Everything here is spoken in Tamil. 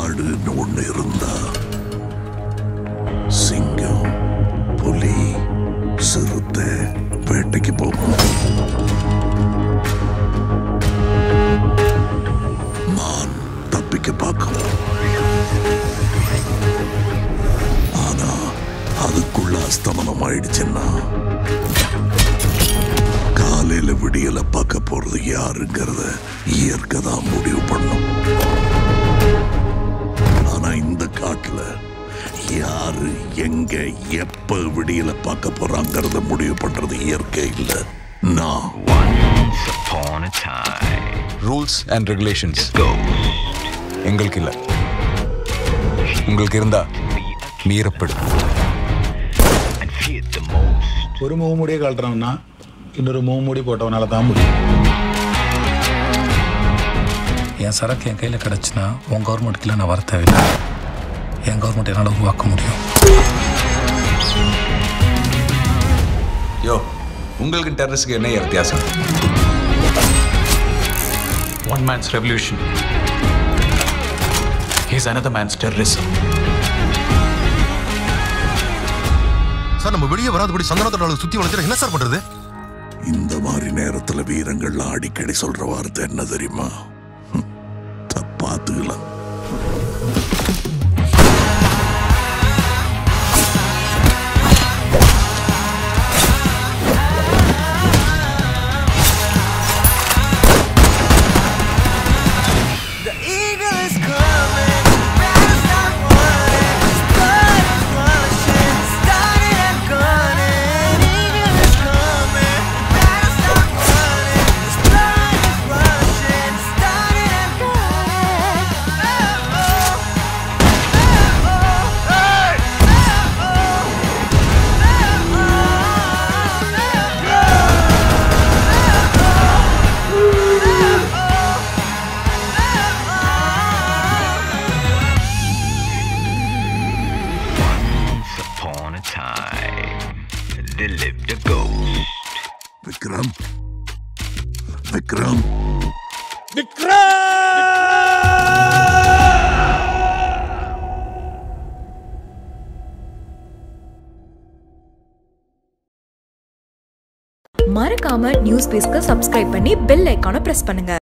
காடுன்னு ஒண்ணு இருந்தா சிங்கம் புலி சிறுத்தை வேட்டைக்கு போகும் மான் தப்பிக்க பார்க்கும் ஆனா அதுக்குள்ள அஸ்தமனம் ஆயிடுச்சுன்னா காலையில விடியல பார்க்க போறது யாருங்கிறத இயற்கை தான் முடிவு பண்ணும் ஆனா இந்த காட்டுல யாரு எங்க எப்ப விடியல பார்க்க போறாங்கிறத முடிவு பண்றது இயற்கை இல்ல நான் Once upon a time, rules and regulations ghost எங்களுக்கு இல்லை உங்களுக்கு இருந்தா மீறப்படும் and feared the most. ഒരു മൂമുടിയെ കളട്ടണമെന്നാ இன்னொரு மூமுடி போட்டவனால தான் முடியும் என் சரக்கு என் கையில் கிடச்சுன்னா உன் கவர்மெண்ட்டுக்குள்ள நான் வர தேவையில்லை என் கவர்மெண்ட் என்னால் உருவாக்க முடியும் யோ உங்களுக்கு டெரரிஸ்க்கு என்ன வித்தியாசம் One man's revolution is another man's terrorism. Sir நம்ம வெளியே வராதபடி சந்தனத்தோட சுத்தி வளைச்சிட என்ன சார் பண்றது இந்த மாதிரி நேரத்துல வீரங்கள்லாம் அடிக்கடி சொல்ற வார்த்தை என்ன தெரியுமா ஹம், தப்பாத்துக்கலாம் Once upon a time, there lived a ghost. Vikram Vikram மறக்காம நியூஸ் பேஸ்க்கு சப்ஸ்கிரைப் பண்ணி பெல் ஐக்கானை பிரஸ் பண்ணுங்க